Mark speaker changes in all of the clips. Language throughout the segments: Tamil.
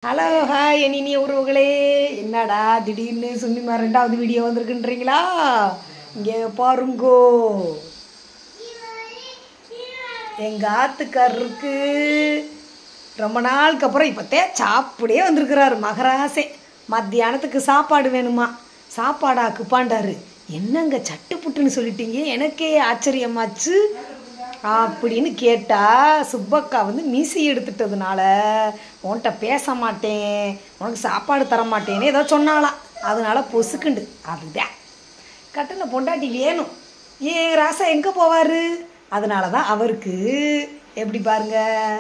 Speaker 1: ஹலோ ஹாய் என் இனிய உறவுகளே என்னடா திடீர்னு சுன்னிமா ரெண்டாவது வீடியோ வந்திருக்குன்றீங்களா இங்கே பாருங்கோ எங்கள் ஆத்துக்காரருக்கு ரொம்ப நாளுக்கு அப்புறம் இப்போத்தே சாப்பிடே வந்திருக்கிறாரு மகராசே மத்தியானத்துக்கு சாப்பாடு வேணுமா சாப்பாடா குப்பாண்டாரு என்னங்க சட்டு புட்டுன்னு சொல்லிட்டீங்க எனக்கே ஆச்சரியமாச்சு அப்படின்னு கேட்டா சுப்பக்கா வந்து மீசி எடுத்துட்டதுனால உன்கிட்ட பேச மாட்டேன் உனக்கு சாப்பாடு தர மாட்டேன்னு ஏதோ சொன்னாலாம் அதனால பொசுக்குண்டு அதுதான் கட்டின பொண்டாட்டி வேணும் ஏன் ராசா எங்கே போவார் அதனால தான் அவருக்கு எப்படி பாருங்க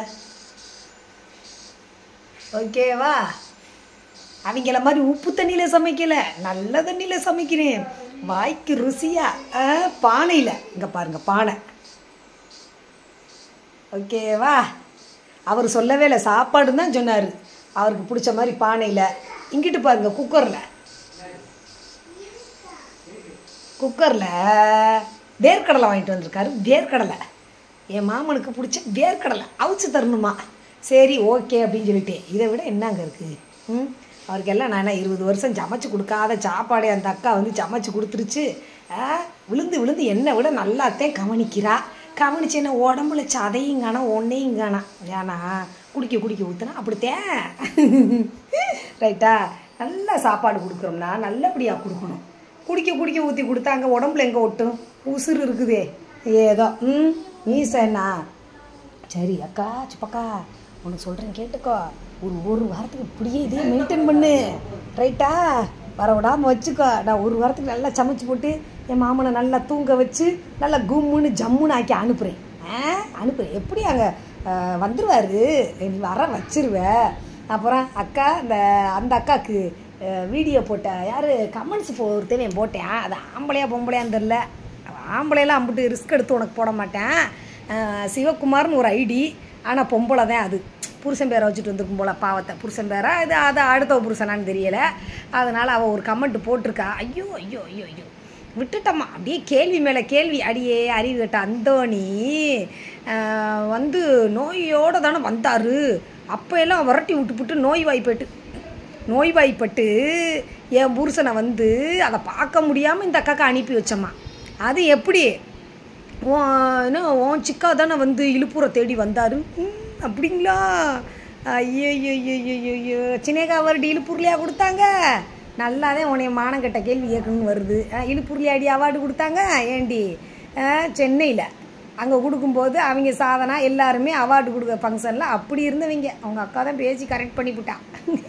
Speaker 1: ஓகேவா அவங்கள மாதிரி உப்பு தண்ணியில் சமைக்கல நல்ல தண்ணியில் சமைக்கிறேன் வாய்க்கு ருசியா பானையில் இங்கே பாருங்க பானை ஓகேவா அவர் சொல்லவே இல்லை சாப்பாடுன்னு தான் சொன்னார் அவருக்கு பிடிச்ச மாதிரி பானையில் இங்கிட்டு பாருங்க குக்கரில் குக்கரில் வேர்க்கடலை வாங்கிட்டு வந்திருக்காரு வேர்க்கடலை என் மாமனுக்கு பிடிச்ச வேர்க்கடலை அவிச்சு தரணுமா சரி ஓகே அப்படின்னு சொல்லிட்டு இதை விட என்னங்க இருக்குது ம் அவருக்கெல்லாம் நான் என்ன இருபது வருஷம் சமைச்சு கொடுக்காத சாப்பாடே அந்த அக்கா வந்து சமைச்சு கொடுத்துருச்சு ஆ, விழுந்து விழுந்து என்னை விட நல்லாத்தான் கவனிக்கிறா கவனிச்சு என்ன உடம்புல சதையும் காணா ஒன்றையும் காணா ஏன்னா குடிக்க குடிக்க ஊற்றுனா அப்படித்தேன் ரைட்டா நல்லா சாப்பாடு கொடுக்குறோம்னா நல்லபடியாக கொடுக்கணும் குடிக்க குடிக்க ஊற்றி கொடுத்தா அங்கே உடம்புல எங்கே ஒட்டும் உசுறு இருக்குதே ஏதோ ம் மீசண்ணா சரி அக்கா சுப்பக்கா உனக்கு சொல்கிறேன் கேட்டுக்கோ ஒரு ஒரு வாரத்துக்கு இப்படியே இதே மெயின்டைன் பண்ணு ரைட்டா வர விடாமல் வச்சுக்கோ நான் ஒரு வாரத்துக்கு நல்லா சமைச்சு போட்டு என் மாமனை நல்லா தூங்க வச்சு நல்லா கும்முன்னு ஜம்முன்னு ஆக்கி அனுப்புகிறேன் ஆ அனுப்புகிறேன் எப்படி அங்கே வந்துடுவார் நீ வர வச்சிருவ அப்புறம் அக்கா இந்த அந்த அக்காவுக்கு வீடியோ போட்ட யார் கமெண்ட்ஸ் ஒருத்தவன் போட்டேன் அது ஆம்பளையா பொம்பளையான்னு தெரில ஆம்பளையெல்லாம் அம்பிட்டு ரிஸ்க் எடுத்து உனக்கு போட மாட்டேன் அஹ் சிவகுமார்னு ஒரு ஐடி ஆனால் பொம்பளை தான் அது புருஷன் பேரை வச்சுட்டு வந்திருக்கும் போல பாவத்தை புருஷன் பேரா இது அது அடுத்த புருஷனான்னு தெரியலை அதனால் அவள் ஒரு கமெண்ட் போட்டிருக்கா ஐயோ ஐயோ ஐயோ ஐயோ விட்டுட்டம்மா அப்படியே கேள்வி மேலே கேள்வி அடியே அறிவு கட்ட அந்தோணி அஹ் வந்து நோயோடு தானே வந்தார் அப்போ எல்லாம் விரட்டி விட்டுப்புட்டு நோய் வாய்ப்பட்டு நோய்வாய்ப்பட்டு என் புருஷனை வந்து அதை பார்க்க முடியாமல் இந்த அக்காக்கு அனுப்பி வச்சம்மா அது எப்படி உன் என்ன உன் சிக்கா தானே வந்து இழுப்புற தேடி வந்தார் அப்படிங்களா ஐயோ ஐயோ சின்னேகா வருடி இழுப்பூர்லையா கொடுத்தாங்க நல்லாதான் உன்னைய மானம் கெட்ட கேள்வி கேட்கணும்னு வருது அஹ், இழுப்பூர்லையா அடி அவார்டு கொடுத்தாங்க ஏண்டி சென்னையில் அங்கே கொடுக்கும்போது அவங்க சாதனா எல்லாருமே அவார்டு கொடுக்க ஃபங்க்ஷனில் அப்படி இருந்தவங்க அவங்க அக்கா தான் பேசி கரெக்ட் பண்ணிவிட்டான்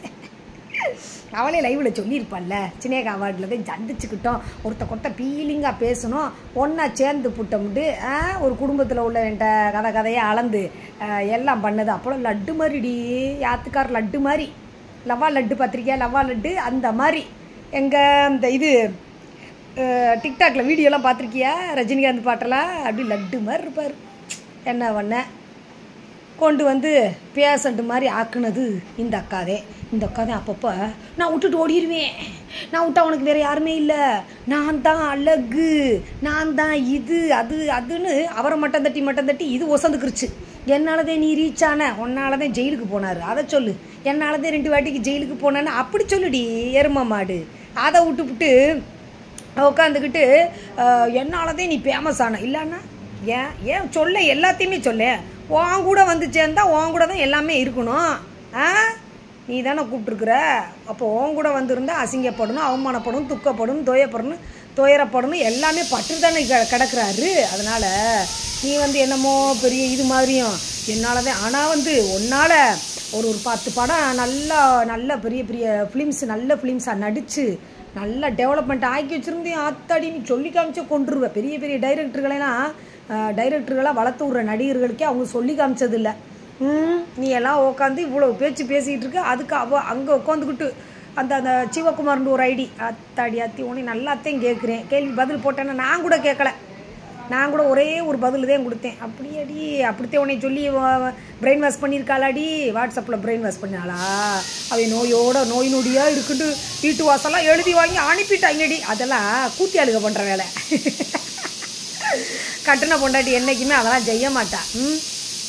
Speaker 1: அவளே லைவில் சொல்லியிருப்பாள்ல சினேகா அவார்டில் தான் சந்திச்சுக்கிட்டோம் ஒருத்த கொட்ட ஃபீலிங்காக பேசணும் ஒன்றா சேர்ந்து புட்டமுட்டு ஒரு குடும்பத்தில் உள்ளவன்ட்ட கதை கதையை அளந்து ஆ, எல்லாம் பண்ணது அப்போலாம் லட்டு மாதிரிடி யாத்துக்கார் லட்டு மாதிரி லவ்வா லட்டு பார்த்திருக்கியா லவ்வா லட்டு அந்த மாதிரி எங்கள் இந்த இது டிக்டாக்ல வீடியோலாம் பார்த்துருக்கியா ரஜினிகாந்த் பாட்டெல்லாம் அப்படி லட்டு மாதிரி இருப்பார் என்ன பண்ண கொண்டு வந்து பேசண்ட் மாதிரி ஆக்குனது இந்த அக்காதே இந்த அக்காதே அப்பப்போ நான் விட்டுட்டு ஓடிடுவேன் நான் விட்டா உனக்கு வேற யாருமே இல்லை நான் தான் அழகு நான் தான் இது அது அதுன்னு அவரை மட்டம் தட்டி மட்டம் தட்டி இது ஒசந்துக்கிருச்சு என்னாலதே நீ ரீச் ஆன உன்னாலதான் ஜெயிலுக்கு போனார் அதை சொல்லு என்னாலதே ரெண்டு வாட்டிக்கு ஜெயிலுக்கு போனேன்னு அப்படி சொல்லுடி எரும மாடு அதை விட்டுப்புட்டு உட்காந்துக்கிட்டு என்னாலதே நீ ஃபேமஸ் ஆன இல்லைன்னா ஏன் ஏன் சொல்ல எல்லாத்தையுமே சொல்ல உன் கூட வந்து சேர்ந்தா உன் கூட தான் எல்லாமே இருக்கணும் ஆ நீ தானே கூப்பிட்ருக்குற அப்போ உன் கூட வந்திருந்தா அசிங்கப்படணும் அவமானப்படணும் துக்கப்படணும் துயப்படணும் துயரப்படணும் எல்லாமே பட்டு தானே க கிடக்குறாரு அதனால் நீ வந்து என்னமோ பெரிய இது மாதிரியும் என்னால் தான் ஆனால் வந்து உன்னால் ஒரு ஒரு பத்து படம் நல்லா நல்ல பெரிய பெரிய ஃபிலிம்ஸ் நல்ல ஃபிலிம்ஸாக நடித்து நல்லா டெவலப்மெண்ட் ஆக்கி வச்சுருந்தேன் ஆத்தாடி நீ சொல்லி காமிச்சே கொண்டுருவேன் பெரிய பெரிய டைரக்டர்களெல்லாம் டைரக்டர்களாக வளர்த்து விட்ற நடிகர்களுக்கே அவங்க சொல்லி காமிச்சது இல்லை ம், நீ எல்லாம் உட்காந்து இவ்வளோ பேச்சு பேசிக்கிட்டு இருக்க அதுக்கு அவ அங்கே உட்காந்துக்கிட்டு அந்த அந்த சிவகுமார்னு ஒரு ஐடி அத்தாடி அத்தி உன்னை நல்லாத்தையும் கேட்குறேன் கேள்வி பதில் போட்டேன்னா நான் கூட கேட்கல நான் கூட ஒரே ஒரு பதில் தான் கொடுத்தேன் அப்படியாடி அப்படித்தான் உன்னை சொல்லி பிரெயின் வாஷ் பண்ணியிருக்காளாடி வாட்ஸ்அப்பில் பிரெயின் வாஷ் பண்ணாளா அவன் நோயோட நோய் நொடியாக இருக்குன்னு வீட்டு வாசலாம் எழுதி வாங்கி அனுப்பிட்டாங்கடி அதெல்லாம் கூத்தி அழுக பண்ணுற வேலை கட்டின பொண்டாட்டி என்றைக்குமே அதெல்லாம் செய்ய மாட்டா ம்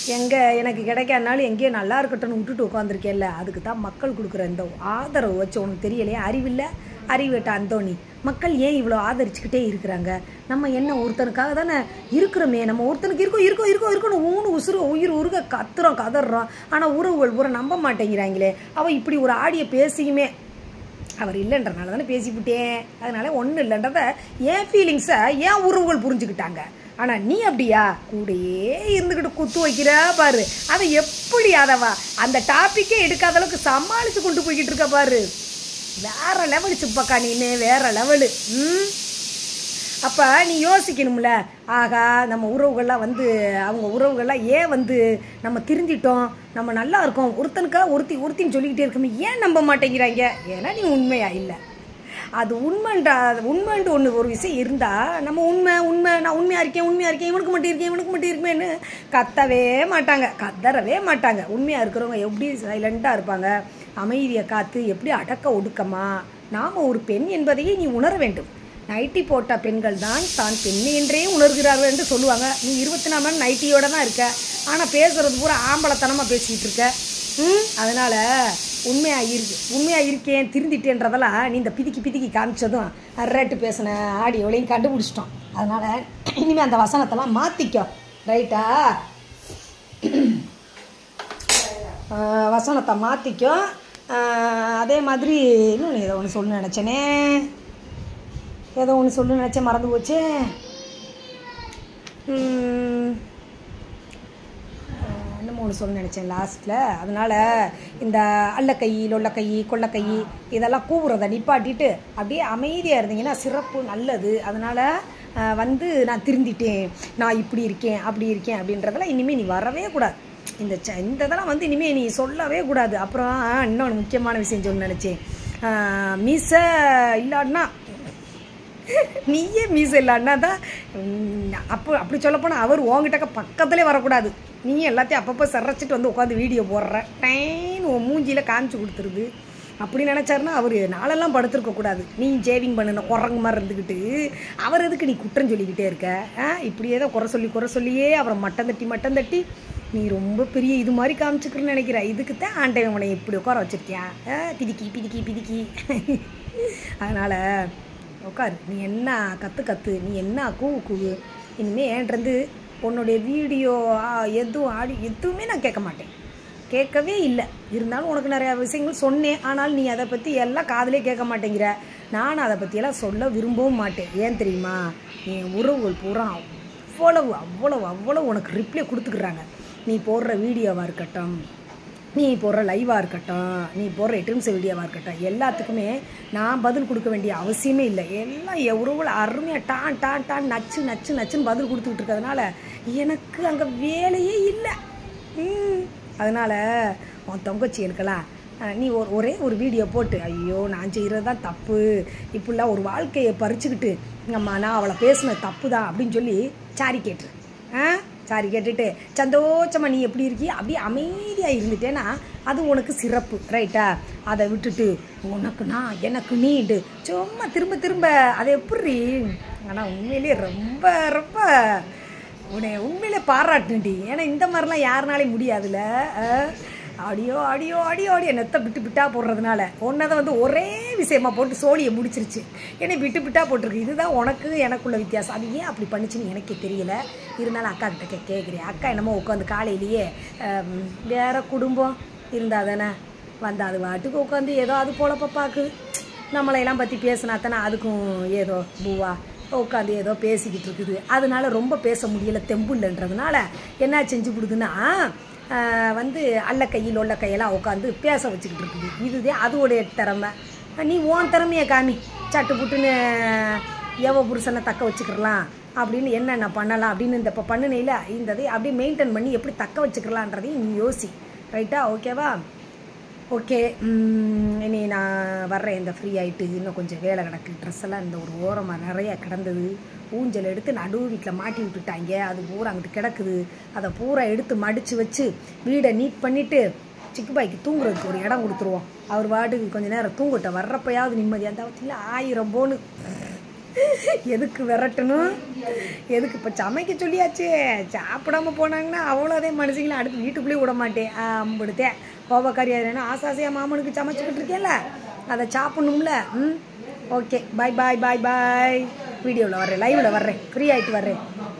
Speaker 1: எங்கே எனக்கு கிடைக்காதனாலும் எங்கேயோ நல்லா இருக்கட்டும்னு விட்டுட்டு உட்காந்துருக்கேன்ல அதுக்கு தான் மக்கள் கொடுக்குற இந்த ஆதரவு வச்சு உனக்கு தெரியலையே அறிவில்லை அறிவேட்ட அந்தோணி மக்கள் ஏன் இவ்வளோ ஆதரிச்சுக்கிட்டே இருக்கிறாங்க நம்ம என்ன ஒருத்தனுக்காக தானே இருக்கிறோமே நம்ம ஒருத்தனுக்கு இருக்கோம் இருக்கோம் இருக்கோம் இருக்கணும் ஊனு உசுறு உயிர் உருக கத்துறோம் கதறோம் ஆனால் உறவுகள் பூரா நம்ப மாட்டேங்கிறாங்களே அவள் இப்படி ஒரு ஆடியை பேசியுமே அவர் இல்லைன்றனால தானே பேசிவிட்டேன் அதனால ஒன்றும் இல்லைன்றத என் ஃபீலிங்ஸை ஏன் உறவுகள் புரிஞ்சுக்கிட்டாங்க ஆனால் நீ அப்படியா கூடயே இருந்துக்கிட்டு குத்து வைக்கிற பாரு அதை எப்படி அதவா அந்த டாப்பிக்கே எடுக்காத அளவுக்கு சமாளித்து கொண்டு போய்கிட்டு இருக்க பாரு வேற லெவலு சிப்பக்கா நீனு வேற லெவலு ம் அப்போ நீ யோசிக்கணும்ல ஆகா நம்ம உறவுகள்லாம் வந்து அவங்க உறவுகள்லாம் ஏன் வந்து நம்ம திருந்திட்டோம் நம்ம நல்லா இருக்கோம் ஒருத்தனுக்கா ஒருத்தி ஒருத்தின்னு சொல்லிக்கிட்டே இருக்கோமே ஏன் நம்ப மாட்டேங்கிறாங்க ஏன்னா நீ உண்மையா இல்லை அது உண்மைன்றா உண்மைன்ட்டு ஒன்று ஒரு விஷயம் இருந்தால் நம்ம உண்மை உண்மை நான் உண்மையாக இருக்கேன் உண்மையாக இருக்கேன் இவனுக்கு மட்டும் இருக்கேன் இவனுக்கு மட்டும் இருக்கேன்னு கத்தவே மாட்டாங்க கத்தறவே மாட்டாங்க உண்மையாக இருக்கிறவங்க எப்படி சைலண்ட்டாக இருப்பாங்க அமைதியை காத்து எப்படி அடக்க ஒடுக்கமா நாம் ஒரு பெண் என்பதையே நீ உணர வேண்டும் நைட்டி போட்ட பெண்கள் தான் தான் பெண்ணு என்றே உணர்கிறார்கள் என்று சொல்லுவாங்க நீ இருபத்தி நாலு மணி நைட்டியோட தான் இருக்க ஆனால் பேசுறது பூரா ஆம்பளத்தனமாக பேசிக்கிட்டு இருக்க ம் அதனால் உண்மையாக இருக்கு உண்மையாக இருக்கேன் திருந்திட்டேன்றதெல்லாம் நீ இந்த பிதிக்கி பிதிக்கி காமிச்சதும் ரேட்டு பேசின ஆடியோலையும் கண்டுபிடிச்சிட்டோம் அதனால் இனிமேல் அந்த வசனத்தெல்லாம் மாற்றிக்கோ ரைட்டா ஆஹ் வசனத்தை மாற்றிக்கோ அதே மாதிரி இன்னொன்று ஏதோ ஒன்று சொல்ல நினச்சேனே ஏதோ ஒன்று சொல்ல நினச்சேன் மறந்து போச்சு ம், ஆஹ் என்னமோ ஒன்று சொல்ல நினச்சேன் லாஸ்ட்டில் அதனால் இந்த அல்லக்கை லொல்லக்கை கொள்ளக்கை இதெல்லாம் கூவுறதை நிப்பாட்டிட்டு அப்படியே அமைதியாக இருந்தீங்கன்னா சிறப்பு நல்லது அதனால் வந்து நான் திருந்திட்டேன் நான் இப்படி இருக்கேன் அப்படி இருக்கேன் அப்படின்றதெல்லாம் இனிமேல் நீ வரவே கூடாது இந்த ச இந்த இதெல்லாம் வந்து இனிமேல் நீ சொல்லவே கூடாது அப்புறம் இன்னொன்று முக்கியமான விஷயம் சொல்ல நினச்சேன் மீசை இல்லாட்டினா நீயே மீச இல்லைன்னா தான் உம், அப்போ அப்படி சொல்லப்போனால் அவர் உங்ககிட்ட பக்கத்துலேயே வரக்கூடாது நீ எல்லாத்தையும் அப்பப்போ சரைச்சிட்டு வந்து உட்காந்து வீடியோ போடுற டைன் உன் மூஞ்சியில் காமிச்சு கொடுத்துருது அப்படி நினச்சாருன்னா அவர் நாளெல்லாம் படுத்திருக்க கூடாது நீ சேவிங் பண்ணின குரங்கு மாதிரி இருந்துக்கிட்டு அவர் எதுக்கு நீ குற்றம் சொல்லிக்கிட்டே இருக்க ஆ இப்படியே தான் குறை சொல்லி குறை சொல்லியே அப்புறம் மட்டம் தட்டி மட்டம் தட்டி நீ ரொம்ப பெரிய இது மாதிரி காமிச்சுக்கிறன்னு நினைக்கிற இதுக்கு தான் ஆண்டவன் உன்னை இப்படி உட்கார வச்சிருக்கியா ஆ, பிதிக்கி பிதிக்கி பிதிக்கி அதனால் உட்காரு நீ என்ன கற்று கற்று நீ என்ன கூவு கூவு இனிமேல் ஏன்றது உன்னுடைய வீடியோ ஆ, எதுவும் ஆடி எதுவுமே நான் கேட்க மாட்டேன் கேட்கவே இல்லை இருந்தாலும் உனக்கு நிறையா விஷயங்கள் சொன்னேன் ஆனால் நீ அதை பற்றி எல்லாம் காதிலே கேட்க மாட்டேங்கிற நான் அதை பற்றியெல்லாம் சொல்ல விரும்பவும் மாட்டேன் ஏன் தெரியுமா என் உறவுகள் பூரா அவ்வளவு அவ்வளவு அவ்வளவு உனக்கு ரிப்ளை கொடுத்துக்குறாங்க நீ போடுற வீடியோவாக இருக்கட்டும் நீ போடுற லைவாக இருக்கட்டும் நீ போடுற எட்டு நிமிஷம் வீடியோவாக இருக்கட்டும் எல்லாத்துக்குமே நான் பதில் கொடுக்க வேண்டிய அவசியமே இல்லை எல்லாம் என் உறவுல அருமையாக டான் டான் டான் நச்சு நச்சு நச்சுன்னு பதில் கொடுத்துக்கிட்டு இருக்கிறதுனால எனக்கு அங்கே வேலையே இல்லை ம் அதனால் உன் தொங்கச்சிகளுக்கெல்லாம் அஹ், நீ ஒரு ஒரே ஒரு வீடியோ போட்டு ஐயோ நான் செய்கிறது தான் தப்பு இப்படிலாம் ஒரு வாழ்க்கையை பறிச்சுக்கிட்டு அம்மா நான் அவளை பேசுனது தப்பு தான் அப்படின்னு சொல்லி சாரி கேட்டுரு ஆ சாரி கேட்டுட்டு சந்தோஷமா நீ எப்படி இருக்கிய அப்படியே அமைதியாக இருந்துட்டேன்னா அது உனக்கு சிறப்பு ரைட்டா அதை விட்டுட்டு உனக்கு நான் எனக்கு நீண்டு சும்மா திரும்ப திரும்ப அதை எப்படி ஆனால் உண்மையிலேயே ரொம்ப ரொம்ப உன்னை உண்மையிலே பாராட்டுண்டி ஏன்னா இந்த மாதிரிலாம் யாருனாலையும் முடியாதுல்ல அஹ், அடியோ அடியோ அடியோ அடியோ நெத்த விட்டு விட்டா போடுறதுனால ஒன்னதை வந்து ஒரே விஷயமா போட்டு சோழியை முடிச்சிருச்சு என்னை விட்டு விட்டா போட்டிருக்கு இதுதான் உனக்கு எனக்குள்ள வித்தியாசம் அது ஏன் அப்படி பண்ணுச்சுன்னு எனக்கே தெரியல இருந்தாலும் அக்கா கிட்ட கே கேட்குறேன் அக்கா என்னமோ உட்காந்து காலையிலேயே அஹ், வேற குடும்பம் இருந்தா தானே வந்து அது வாட்டுக்கு உட்காந்து ஏதோ அது போல பாக்கு நம்மளையெல்லாம் பற்றி பேசினா தானே அதுக்கும் ஏதோ பூவா உட்காந்து ஏதோ பேசிக்கிட்டு இருக்குது அதனால ரொம்ப பேச முடியல தெம்பு இல்லைன்றதுனால என்ன செஞ்சு கொடுக்குன்னா ஆஹ், வந்து அல்ல கையில் உள்ள கையெல்லாம் உட்காந்து பேச வச்சுக்கிட்டு இருக்குது இதுதான் அதோடைய திறமை நீ உன் திறமையை காமி சட்டு புட்டுன்னு எவ புருஷனை தக்க வச்சுக்கிறலாம் அப்படின்னு என்னென்ன பண்ணலாம் அப்படின்னு இந்த இப்போ பண்ணினையில் இந்த இதை அப்படியே மெயின்டைன் பண்ணி எப்படி தக்க வச்சுக்கலான்றதையும் நீ யோசி ரைட்டா ஓகேவா ஓகே ம், இனி நான் வர்றேன் இந்த ஃப்ரீ ஆகிட்டு இன்னும் கொஞ்சம் வேலை கிடக்கு ட்ரெஸ் எல்லாம் இந்த ஒரு ஓரமாக நிறைய கிடந்தது ஊஞ்சல் எடுத்து நடு வீட்டில் மாட்டி விட்டுட்டாங்க அது பூரா அங்கிட்டு கிடக்குது அதை பூரா எடுத்து மடித்து வச்சு வீடை நீட் பண்ணிவிட்டு சிக்குபாய்க்கு தூங்குறதுக்கு ஒரு இடம் கொடுத்துருவோம் அவர் வாட்டுக்கு கொஞ்ச நேரம் தூங்கட்டும் வர்றப்பயாவது நிம்மதியாக இருந்தால் வச்சுல ஆயிரம் போன்னு எதுக்கு விரட்டணும் எதுக்கு இப்போ சமைக்க சொல்லியாச்சு சாப்பிடாம போனாங்கன்னா அவ்வளோதே மனுஷங்களை அடுத்து வீட்டுக்குள்ளேயே விட மாட்டேன் அம்பிடுத்தேன் கோபக்காரி ஆயிரேன்னா ஆசை ஆசையாக மாமனுக்கு சமைச்சிக்கிட்டு இருக்கேன்ல அதை சாப்பிடணும்ல ம் ஓகே பாய் பாய் பாய் பாய் வீடியோவில் வர்றேன் லைவில் வர்றேன் ஃப்ரீ ஆகிட்டு வர்றேன்